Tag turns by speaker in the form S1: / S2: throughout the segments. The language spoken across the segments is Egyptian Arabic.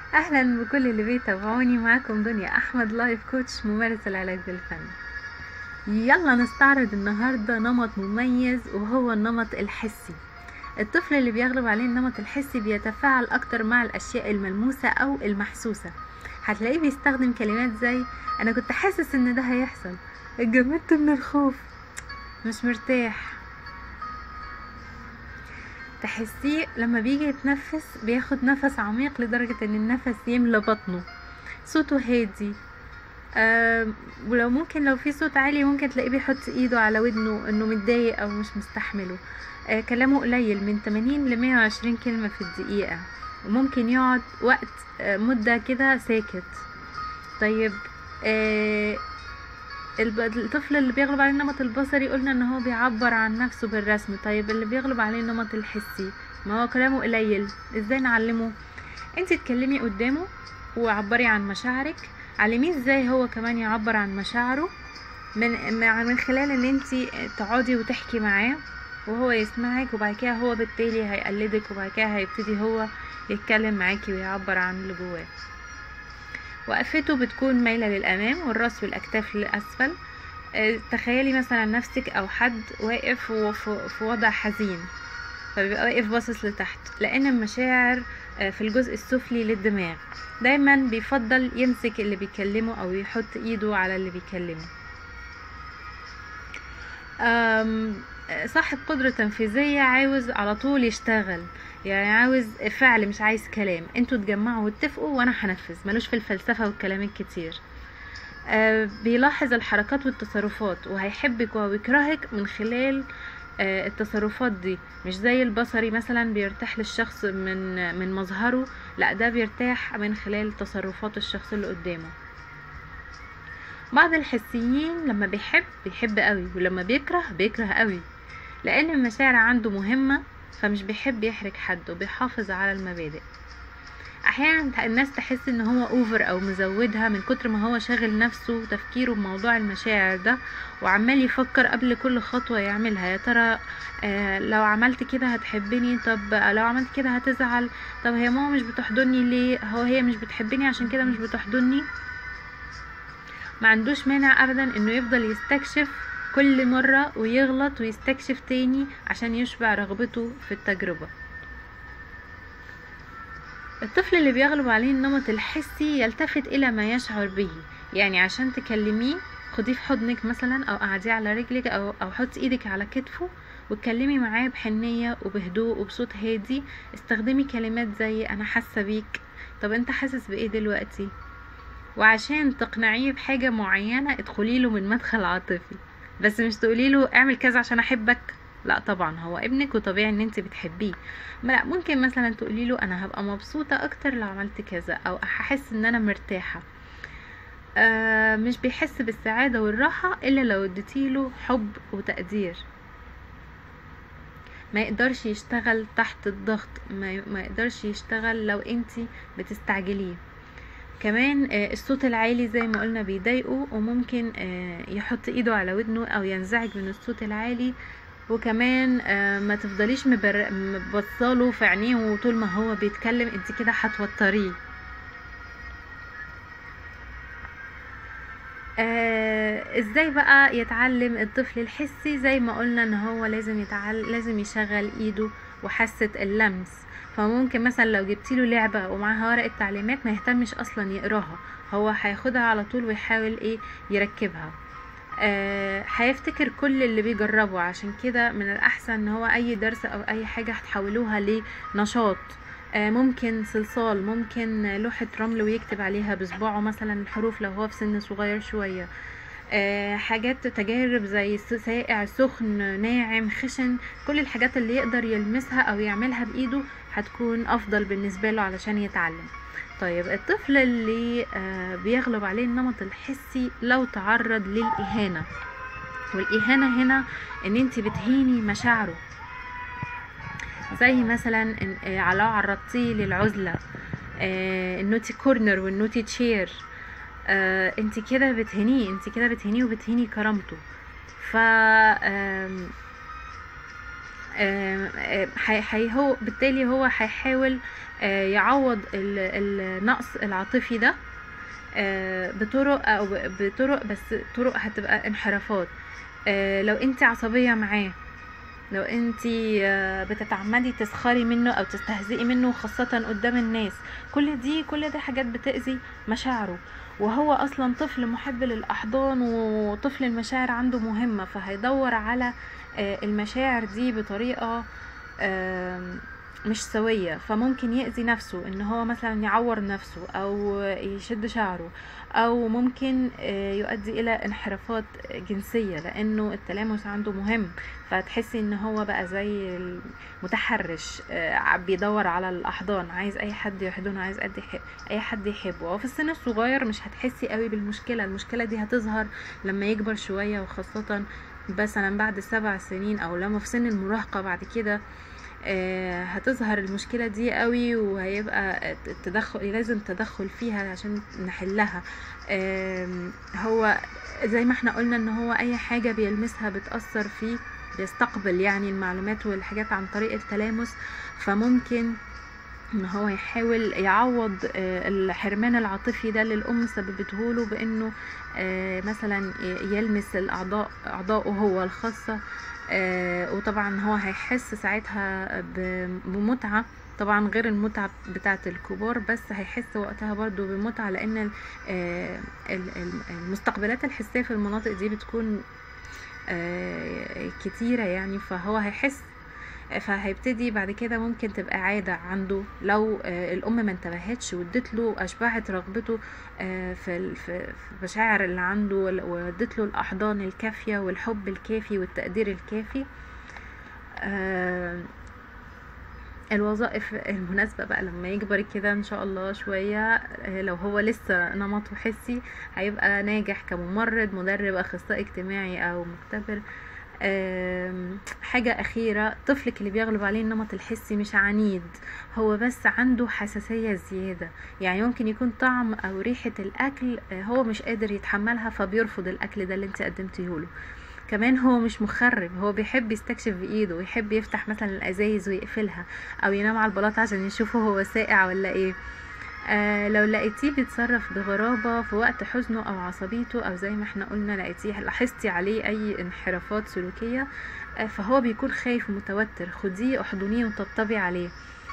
S1: اهلا بكل اللي بيتابعوني معاكم دنيا احمد لايف كوتش ممارس العلاج بالفن يلا نستعرض النهارده نمط مميز وهو النمط الحسي الطفل اللي بيغلب عليه النمط الحسي بيتفاعل اكتر مع الاشياء الملموسه او المحسوسه هتلاقيه بيستخدم كلمات زي انا كنت حاسس ان ده هيحصل اتجمدت من الخوف مش مرتاح تحسيه لما بيجي يتنفس بياخد نفس عميق لدرجة ان النفس يملى بطنه صوته هادي آه ولو ممكن لو في صوت عالي ممكن تلاقيه بيحط ايده على ودنه انه متضايق او مش مستحمله آه كلامه قليل من 80 ل 120 كلمة في الدقيقة وممكن يقعد وقت آه مدة كده ساكت طيب آه الطفل اللي بيغلب عليه النمط البصري قلنا ان هو بيعبر عن نفسه بالرسم طيب اللي بيغلب عليه النمط الحسي ما هو كلامه قليل ازاي نعلمه انت تكلمي قدامه وعبري عن مشاعرك علميه ازاي هو كمان يعبر عن مشاعره من من خلال ان انت تقعدي وتحكي معاه وهو يسمعك وبعد كده هو بالتالي هيقلدك وبعد كده هيبتدي هو يتكلم معاكي ويعبر عن اللي جواه وقفته بتكون مايلة للأمام والراس والأكتاف للأسفل تخيلي مثلا نفسك أو حد واقف في وضع حزين فبيبقى واقف باصص لتحت لأن المشاعر في الجزء السفلي للدماغ دايما بيفضل يمسك اللي بيكلمه أو يحط إيده على اللي بيكلمه صاحب قدرة تنفيذية عاوز على طول يشتغل يعني عاوز فعل مش عايز كلام انتوا تجمعوا واتفقوا وانا هنفذ ملوش في الفلسفة والكلام الكتير آه بيلاحظ الحركات والتصرفات وهيحبك ويكرهك من خلال آه التصرفات دي مش زي البصري مثلا بيرتاح للشخص من من مظهره لا ده بيرتاح من خلال تصرفات الشخص اللي قدامه بعض الحسيين لما بيحب بيحب قوي ولما بيكره بيكره قوي لان المشاعر عنده مهمه فمش بيحب يحرج حد وبيحافظ على المبادئ احيانا الناس تحس ان هو اوفر او مزودها من كتر ما هو شاغل نفسه تفكيره بموضوع المشاعر ده وعمال يفكر قبل كل خطوة يعملها يا ترى آه لو عملت كده هتحبني طب لو عملت كده هتزعل طب هي ماما مش بتحضني ليه هو هي مش بتحبني عشان كده مش بتحضني ما عندوش مانع ابدا انه يفضل يستكشف كل مرة ويغلط ويستكشف تاني عشان يشبع رغبته في التجربة الطفل اللي بيغلب عليه النمط الحسي يلتفت إلى ما يشعر به يعني عشان تكلميه خديه في حضنك مثلا أو قعديه على رجلك أو, أو حطي إيدك على كتفه واتكلمي معاه بحنية وبهدوء وبصوت هادي استخدمي كلمات زي أنا حاسة بيك طب أنت حاسس بإيه دلوقتي وعشان تقنعيه بحاجة معينة ادخلي له من مدخل عاطفي بس مش تقولي له اعمل كذا عشان احبك لا طبعا هو ابنك وطبيعي ان انت بتحبيه لا ممكن مثلا تقولي له انا هبقى مبسوطه اكتر لو عملت كذا او هحس ان انا مرتاحه آه مش بيحس بالسعاده والراحه الا لو اديتيله حب وتقدير ما يقدرش يشتغل تحت الضغط ما يقدرش يشتغل لو انت بتستعجليه كمان الصوت العالي زي ما قلنا بيضايقه وممكن يحط ايده على ودنه او ينزعج من الصوت العالي وكمان ما تفضليش مبصاله في عينيه طول ما هو بيتكلم انت كده هتوتريه ازاي بقى يتعلم الطفل الحسي زي ما قلنا ان هو لازم يتعلم لازم يشغل ايده وحاسه اللمس فممكن مثلا لو جبتيله لعبة ومعاها ورقة تعليمات ما يهتمش اصلا يقراها هو هياخدها على طول ويحاول ايه يركبها آه هيفتكر كل اللي بيجربه عشان كده من الاحسن ان هو اي درس او اي حاجة هتحولوها لنشاط آه ممكن صلصال ممكن لوحة رمل ويكتب عليها بصباعه مثلا الحروف لو هو في سن صغير شوية آه حاجات تجارب زي ساقع سخن ناعم خشن كل الحاجات اللي يقدر يلمسها او يعملها بايده هتكون افضل بالنسبة له علشان يتعلم طيب الطفل اللي آه بيغلب عليه النمط الحسي لو تعرض للإهانة والإهانة هنا ان انت بتهيني مشاعره زي مثلا إن لو عرضتيه للعزلة آه النوتي كورنر والنوتي تشير آه انت كده بتهنيه انت كده بتهنيه وبتهيني كرامته ف آه، آه، حي حي- هو بالتالي هو هيحاول آه، يعوض ال- النقص العاطفي ده آه، بطرق او ب- بطرق بس طرق هتبقى انحرافات آه، لو انت عصبية معاه لو انت بتتعمدي تسخري منه او تستهزئي منه خاصة قدام الناس كل دي كل دي حاجات بتأذي مشاعره وهو اصلا طفل محب للاحضان وطفل المشاعر عنده مهمة فهيدور على آه، المشاعر دي بطريقة آم، مش سوية فممكن يأذي نفسه ان هو مثلا يعور نفسه او يشد شعره او ممكن آه، يؤدي الى انحرافات جنسية لانه التلامس عنده مهم فتحسي ان هو بقى زي المتحرش آه، بيدور على الاحضان عايز اي حد يحضنه عايز قد يحب اي حد يحبه وفي السن الصغير مش هتحسي قوي بالمشكلة المشكلة دي هتظهر لما يكبر شوية وخاصة مثلا بعد سبع سنين او لما في سن المراهقة بعد كده آه، هتظهر المشكلة دي قوي وهيبقى التدخل لازم تدخل فيها عشان نحلها آم، هو زي ما احنا قلنا ان هو اي حاجة بيلمسها بتأثر فيه بيستقبل يعني المعلومات والحاجات عن طريق التلامس فممكن ان هو يحاول يعوض آه، الحرمان العاطفي ده اللي الام سببته له بانه آه، مثلا ي- يلمس الاعضاء اعضائه هو الخاصه آه، وطبعا هو هيحس ساعتها ب- بمتعه طبعا غير المتعة بتاعة الكبار بس هيحس وقتها برضو بمتعة لأن ال- آه، ال- ال- المستقبلات الحسية في المناطق دي بتكون آه، كتيرة يعني فهو هيحس فهيبتدي بعد كده ممكن تبقى عادة عنده لو آه، الأم ما انتبهتش وادت له أشبعت رغبته آه، في ال- في في المشاعر اللي عنده وال- وادت له الأحضان الكافية والحب الكافي والتقدير الكافي آه، الوظائف المناسبة بقى لما يكبر كده ان شاء الله شوية آه، لو هو لسه نمطه حسي هيبقى ناجح كممرض مدرب اخصائي اجتماعي او مختبر آم، حاجة أخيرة طفلك اللي بيغلب عليه النمط الحسي مش عنيد هو بس عنده حساسية زيادة يعني ممكن يكون طعم أو ريحة الأكل آه، هو مش قادر يتحملها فبيرفض الأكل ده اللي انت قدمتيه له كمان هو مش مخرب هو بيحب يستكشف بايده ويحب يفتح مثلا الازايز ويقفلها او ينام على البلاط عشان يشوفه هو ساقع ولا ايه آه لو لقيتيه بيتصرف بغرابة في وقت حزنه أو عصبيته أو زي ما احنا قلنا لقيتيه لاحظتي عليه أي انحرافات سلوكية آه فهو بيكون خايف ومتوتر خديه احضنيه وطبطبي عليه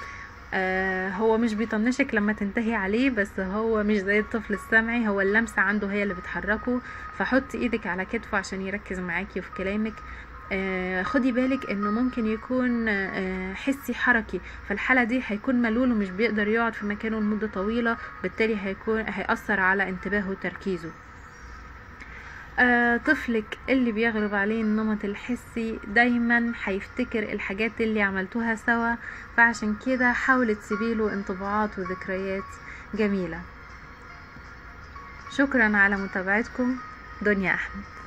S1: آه هو مش بيطنشك لما تنتهي عليه بس هو مش زي الطفل السمعي هو اللمسة عنده هي اللي بتحركه فحطي ايدك على كتفه عشان يركز معاكي وفي كلامك آه خدي بالك انه ممكن يكون آه حسي حركي فالحالة دي هيكون ملول ومش بيقدر يقعد في مكانه لمدة طويلة بالتالي هيكون هيأثر على انتباهه وتركيزه آه طفلك اللي بيغلب عليه النمط الحسي دايما هيفتكر الحاجات اللي عملتوها سوا فعشان كده حاولي تسيبيله انطباعات وذكريات جميلة شكرا على متابعتكم دنيا أحمد